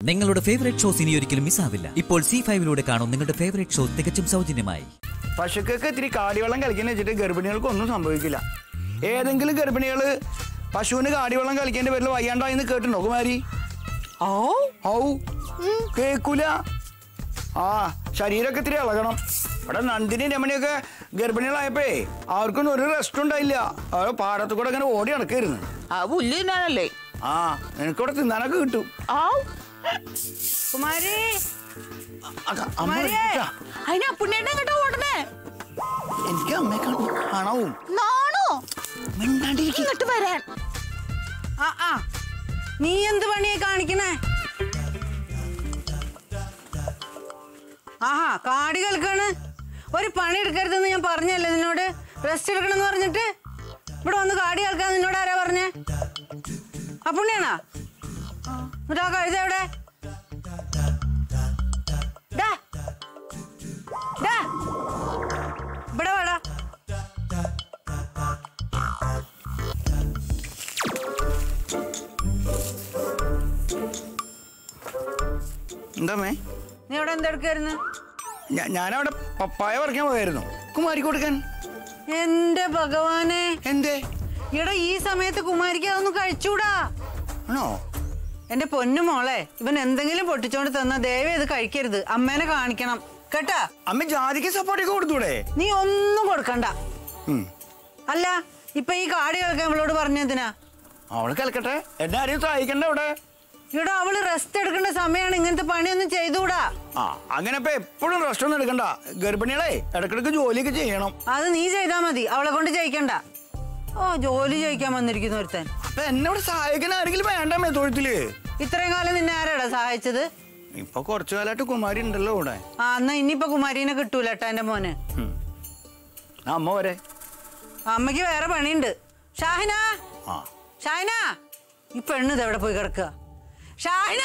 നിങ്ങളുടെ favourite shows ഇനി ഒരിക്കലും മിസ്സാവില്ല ഇപ്പോൾ സി ഫൈവിലൂടെ കാണും നിങ്ങളുടെ ഫേവറേറ്റ് ഷോ തികച്ചും സൗജന്യമായി പശുക്കൾക്ക് ഇത്തിരി കാടിവെള്ളം കളിക്കുന്ന വെച്ചിട്ട് ഗർഭിണികൾക്ക് ഒന്നും സംഭവിക്കില്ല ഏതെങ്കിലും ഗർഭിണികൾ പശുവിന് കാടിവെള്ളം കളിക്കേണ്ട പേരിൽ വയ്യാണ്ടായിന്ന് കേട്ടിട്ടുണ്ടോ കുമാരി ഓ ഔ കേക്കൂല ആ ശരീരമൊക്കെ ഇത്തിരി ഇളകണം ഇവിടെ നന്ദിനി രമണിയൊക്കെ ഗർഭിണികളായപ്പോഴേ അവർക്കൊന്നും ഒരു റെസ്റ്റ് ഉണ്ടായില്ല അവർ പാടത്ത് കൂടെ അങ്ങനെ ഓടി നടക്കായിരുന്നു ആ പുല്ല് തിന്നാനല്ലേ ആ നിനക്കിവിടെ തിന്നാനൊക്കെ കിട്ടും ആ കുമാരി അത- അമ്മ കുമാരിയേ വിളിച്ചിട്ടാ. അതിന് പുണ്യേട്ടൻ കേട്ടോ ഓടണേ എനിക്ക് അമ്മയെ കാണ- കാണാവും നാണോ മിണ്ടാണ്ടിരിക്ക്. ഇങ്ങോട്ട് വരാൻ ആ ആ നീ എന്ത് പണിയാ കാണിക്കണേ ആഹാ കാടി കളിക്കാണ് ഒരു പണി എടുക്കരുതെന്ന് ഞാൻ പറഞ്ഞല്ലേ നിന്നോട് റെസ്റ്റ് എടുക്കണമെന്ന് പറഞ്ഞിട്ട് ഇവിടെ വന്ന് കാടി കളിക്കാൻ നിന്നോട് ആരാ പറഞ്ഞേ ആ പുണ്യാണാ എന്നിട്ട് ആ കഴുത എവിടെ ഡാ. ഡാ. ഇവിടെ വാടാ എന്താമ്മേ നീ അവിടെ എന്തെടുക്കായിരുന്നു ഞാ- ഞാനവിടെ പപ്പായ പറിക്കാൻ പോയായിരുന്നു കുമാരി കൊടുക്കാൻ എന്റെ ഭഗവാനെ എന്തേ എടാ ഈ സമയത്ത് കുമാരിക്ക് അതൊന്നും കഴിച്ചൂടാ ആണോ എന്റെ പൊന്നു മോളെ ഇവൻ എന്തെങ്കിലും പൊട്ടിച്ചോണ്ട് തന്ന ദയവ് ഇത് കഴിക്കരുത് അമ്മേനെ കാണിക്കണം കേട്ടാ അമ്മ ജാതിക്ക് സപ്പോർട്ടൊക്കെ കൊടുത്തൂടെ നീ ഒന്നും കൊടുക്കണ്ട ഉം. അല്ല ഇപ്പൊ ഈ കാടി കേൾക്കാൻ അവളോട് പറഞ്ഞതിനാ അവള് കിടക്കട്ടെ എന്നെ ആരെയും സഹായിക്കണ്ട അവിടെ ഇവിടെ അവള് റെസ്റ്റ് എടുക്കേണ്ട സമയമാണ് ഇങ്ങനത്തെ പണിയൊന്നും ചെയ്തുകൂടാ ആ അങ്ങനെ ഇപ്പൊ എപ്പോഴും റെസ്റ്റ് ഒന്നും എടുക്കണ്ട ഗർഭിണികളെ ഇടക്കിടക്ക് ജോലിയൊക്കെ ചെയ്യണം അത് നീ ചെയ്താ മതി അവളെ കൊണ്ട് ചെയ്യിക്കണ്ട ഓ ജോലി ചെയ്യിക്കാൻ വന്നിരിക്കുന്ന ഒരുത്തൻ അപ്പൊ എന്നെ ഇവിടെ സഹായിക്കാൻ ആരെങ്കിലും വേണ്ടമ്മേ തൊഴുത്തില് ഇത്രയും കാലം നിന്നെ ആരാടാ സഹായിച്ചത് ഇപ്പൊ കുറച്ചു കാലമായിട്ട് കുമാരി ഉണ്ടല്ലോ ഇവിടെ ആ എന്നാ ഇനിയിപ്പൊ കുമാരീനെ കിട്ടൂല ഏട്ടാ എന്റെ മോന് ഉം. ആ, അമ്മ വരെ അമ്മയ്ക്ക് വേറെ പണിയുണ്ട് ഷാഹിന ആ ഷാഹിന ഈ പെണ്ണ് ഇത് എവിടെ പോയി കിടക്കുക ഷാഹിന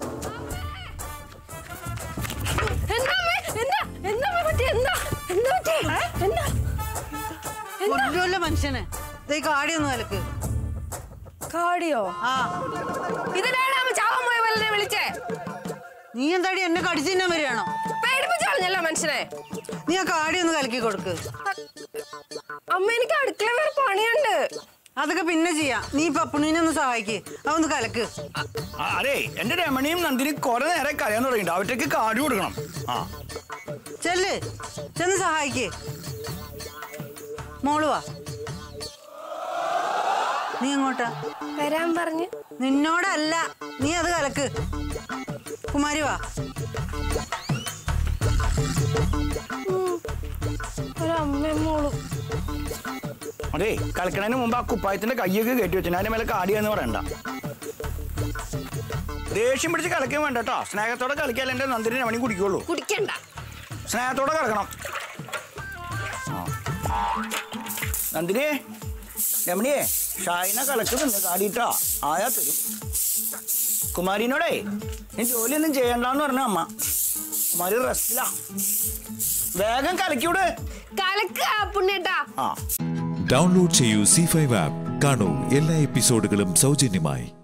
എന്താ അമ്മേ? എന്താ എന്താ അമ്മേ പറ്റി എന്താ എന്താ പറ്റി എന്താ കൊല്ലുമല്ലോ മനുഷ്യനെ ഇത് ഈ കാടിയൊന്നും നിലക്ക് കാടിയോ ആ ഇതിനാണ് അമ്മ ചാവാൻ പോയ പോലെ വിളിച്ചേ നീ എന്താടി എന്നെ കടിച്ചു തിന്നാൻ വരികയാണോ പേടിപ്പിച്ചു കളഞ്ഞല്ലോ മനുഷ്യനെ നീ ആ കാടി ഒന്ന് കലക്കി കൊടുക്ക് അമ്മ എനിക്ക് അടുക്കള വേറെ പണിയുണ്ട് അതൊക്കെ പിന്നെ ചെയ്യാം നീ പപ്പുണ്ണിനെ ഒന്ന് സഹായിക്ക് അതൊന്ന് കലക്ക് ആ, അതെ എന്റെ രമണിയും നന്ദിനി കുറെ നേരം കരയാൻ തുടങ്ങിയിട്ട് അവറ്റേക്ക് കാടി കൊടുക്കണം ആ ചെല്ല് ചെന്ന് സഹായിക്ക് മോള് വാ നീ എങ്ങോട്ടാ വരാൻ പറഞ്ഞു നിന്നോടല്ല നീ അത് കലക്ക് കുമാരി വാ ഒരു അമ്മയും മോളും അതെ കളിക്കണതിന് മുമ്പ് ആ കുപ്പായത്തിന്റെ കയ്യൊക്കെ കയറ്റി വെച്ചു അതിന്റെ മേലെ കാടിയാന്ന് പറയണ്ട ദേഷ്യം പിടിച്ച് കളിക്കാൻ വേണ്ട കേട്ടോ സ്നേഹത്തോടെ കളിക്കാൻ എന്റെ നന്ദിനി രമണി കുടിക്കുള്ളൂ കുടിക്കണ്ട സ്നേഹത്തോടെ കളിക്കണം ആ. നന്ദിനിയെ രമണിയെ ഷായിന കളക്കുന്നുണ്ട് കാടിയിട്ടാ ആയാ തരും കുമാരിനോടേ നീ ജോലിയൊന്നും ചെയ്യണ്ടെന്ന് പറഞ്ഞ അമ്മ കുമാരി റെസ്റ്റിലാ വേഗം കളിക്കൂടെ കലക്ക പുണ്യേട്ടാ ആ ഡൗൺലോഡ് ചെയ്യൂ സി ഫൈവ് ആപ്പ് കാണൂ എല്ലാ എപ്പിസോഡുകളും സൗജന്യമായി